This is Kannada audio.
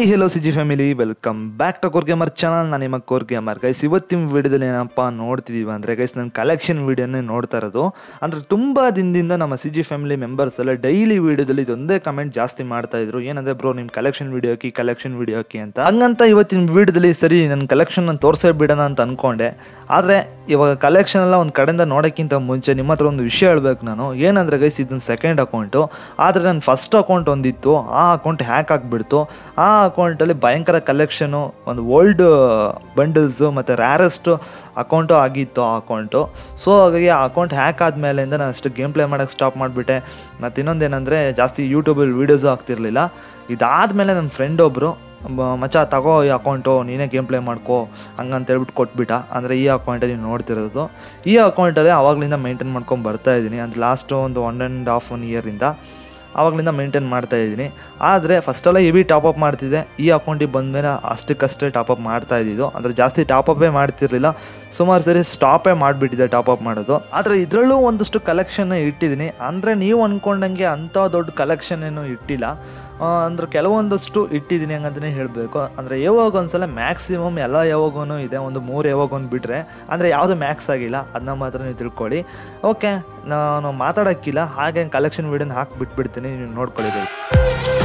Hi hello C G family welcome back to core gamer channel ನಾನು ನಿಮ್ಮ ಕೋರ್ ಗೇಮರ್ ಗೈಸ್ ಇವತ್ತಿನ ವಿಡಿಯೋದಲ್ಲಿ ಏನಪ್ಪ ನೋಡ್ತೀವಿ ಅಂದರೆ ಗೈಸ್ ನನ್ನ ಕಲೆಕ್ಷನ್ ವಿಡಿಯೋನೇ ನೋಡ್ತಾ ಇರೋದು ಅಂದರೆ ತುಂಬ ದಿನದಿಂದ ನಮ್ಮ ಸಿ ಜಿ ಫ್ಯಾಮಿಲಿ ಮೆಂಬರ್ಸ್ ಎಲ್ಲ ಡೈಲಿ ವಿಡಿಯೋದಲ್ಲಿ ಇದೊಂದೇ ಕಮೆಂಟ್ ಜಾಸ್ತಿ ಮಾಡ್ತಾ ಇದ್ರು ಏನಂದ್ರೆ ಬ್ರೋ ನಿಮ್ಮ ಕಲೆಕ್ಷನ್ ವಿಡಿಯೋ ಹಾಕಿ ಕಲೆಕ್ಷನ್ ವಿಡಿಯೋ ಹಾಕಿ ಅಂತ ಹಂಗಂತ ಇವತ್ತಿನ ವಿಡಿಯೋದಲ್ಲಿ ಸರಿ ನನ್ನ ಕಲೆಕ್ಷನ್ ನಾನು ತೋರಿಸೇ ಬಿಡೋಣ ಅಂತ ಅನ್ಕೊಂಡೆ ಆದರೆ ಇವಾಗ ಕಲೆಕ್ಷನ್ ಎಲ್ಲ ಒಂದು ಕಡೆಯಿಂದ ನೋಡೋಕ್ಕಿಂತ ಮುಂಚೆ ನಿಮ್ಮ ಹತ್ರ ಒಂದು ವಿಷಯ ಹೇಳ್ಬೇಕು ನಾನು ಏನಂದ್ರೆ ಗೈಸ್ ಇದೊಂದು ಸೆಕೆಂಡ್ ಅಕೌಂಟು ಆದರೆ ನನ್ನ ಫಸ್ಟ್ ಅಕೌಂಟ್ ಒಂದಿತ್ತು ಆ ಅಕೌಂಟ್ ಹ್ಯಾಕ್ ಆಗಿಬಿಡ್ತು ಆ ಅಕೌಂಟಲ್ಲಿ ಭಯಂಕರ ಕಲೆಕ್ಷನು ಒಂದು ಓಲ್ಡ್ ಬಂಡಲ್ಸು ಮತ್ತು ರ್ಯಾರೆಸ್ಟ್ ಅಕೌಂಟು ಆಗಿತ್ತು ಆ ಅಕೌಂಟು ಸೊ ಹಾಗಾಗಿ ಆ ಅಕೌಂಟ್ ಹ್ಯಾಕ್ ಆದಮೇಲಿಂದ ನಾನು ಅಷ್ಟು ಗೇಮ್ ಪ್ಲೇ ಮಾಡೋಕ್ಕೆ ಸ್ಟಾಪ್ ಮಾಡಿಬಿಟ್ಟೆ ಮತ್ತು ಇನ್ನೊಂದೇನೆಂದರೆ ಜಾಸ್ತಿ ಯೂಟ್ಯೂಬಲ್ಲಿ ವೀಡಿಯೋಸು ಆಗ್ತಿರಲಿಲ್ಲ ಇದಾದಮೇಲೆ ನನ್ನ ಫ್ರೆಂಡ್ ಒಬ್ಬರು ಮಚ್ಚ ತಗೋ ಈ ಅಕೌಂಟು ನೀನೇ ಗೇಮ್ ಪ್ಲೇ ಮಾಡ್ಕೋ ಹಂಗಂತ ಹೇಳ್ಬಿಟ್ಟು ಕೊಟ್ಬಿಟ್ಟ ಅಂದರೆ ಈ ಅಕೌಂಟಲ್ಲಿ ನೀವು ನೋಡ್ತಿರೋದು ಈ ಅಕೌಂಟಲ್ಲಿ ಆವಾಗಲಿಂದ ಮೇಂಟೈನ್ ಮಾಡ್ಕೊಂಡು ಬರ್ತಾ ಇದ್ದೀನಿ ಅಂದರೆ ಲಾಸ್ಟು ಒಂದು ಒನ್ ಆ್ಯಂಡ್ ಹಾಫ್ ಒನ್ ಇಯರಿಂದ ಆವಾಗಲಿಂದ ಮೇಂಟೈನ್ ಮಾಡ್ತಾ ಇದ್ದೀನಿ ಆದರೆ ಫಸ್ಟೆಲ್ಲ ಹೆವಿ ಟಾಪಪ್ ಮಾಡ್ತಿದ್ದೆ ಈ ಅಕೌಂಟಿಗೆ ಬಂದಮೇಲೆ ಅಷ್ಟಕ್ಕಷ್ಟೇ ಟಾಪಪ್ ಮಾಡ್ತಾ ಇದ್ದಿದ್ದು ಅಂದರೆ ಜಾಸ್ತಿ ಟಾಪಪ್ಪೇ ಮಾಡ್ತಿರ್ಲಿಲ್ಲ ಸುಮಾರು ಸರಿ ಸ್ಟಾಪೇ ಮಾಡಿಬಿಟ್ಟಿದ್ದೆ ಟಾಪಪ್ ಮಾಡೋದು ಆದರೆ ಇದರಲ್ಲೂ ಒಂದಷ್ಟು ಕಲೆಕ್ಷನ್ ಇಟ್ಟಿದ್ದೀನಿ ಅಂದರೆ ನೀವು ಅಂದ್ಕೊಂಡಂಗೆ ಅಂಥ ದೊಡ್ಡ ಕಲೆಕ್ಷನ್ ಏನು ಇಟ್ಟಿಲ್ಲ ಆ, ಅಂದ್ರೆ ಕೆಲವೊಂದಷ್ಟು ಇಟ್ಟಿದ್ದೀನಿ ಹಂಗಂತಲೇ ಹೇಳಬೇಕು ಅಂದರೆ ಯಾವಾಗ ಒಂದ್ಸಲ ಮ್ಯಾಕ್ಸಿಮಮ್ ಎಲ್ಲ ಯಾವಾಗೂ ಇದೆ ಒಂದು ಮೂರು ಯಾವಾಗೊಂದು ಬಿಟ್ಟರೆ ಅಂದರೆ ಯಾವುದು ಮ್ಯಾಕ್ಸ್ ಆಗಿಲ್ಲ ಅದನ್ನ ಮಾತ್ರ ನೀವು ತಿಳ್ಕೊಳ್ಳಿ ಓಕೆ ನಾನು ಮಾತಾಡೋಕ್ಕಿಲ್ಲ ಹಾಗೆ ಕಲೆಕ್ಷನ್ ವೀಡಿಯೋನ ಹಾಕಿ ಬಿಟ್ಬಿಡ್ತೀನಿ ನೀವು ನೋಡ್ಕೊಳ್ಳಿ guys.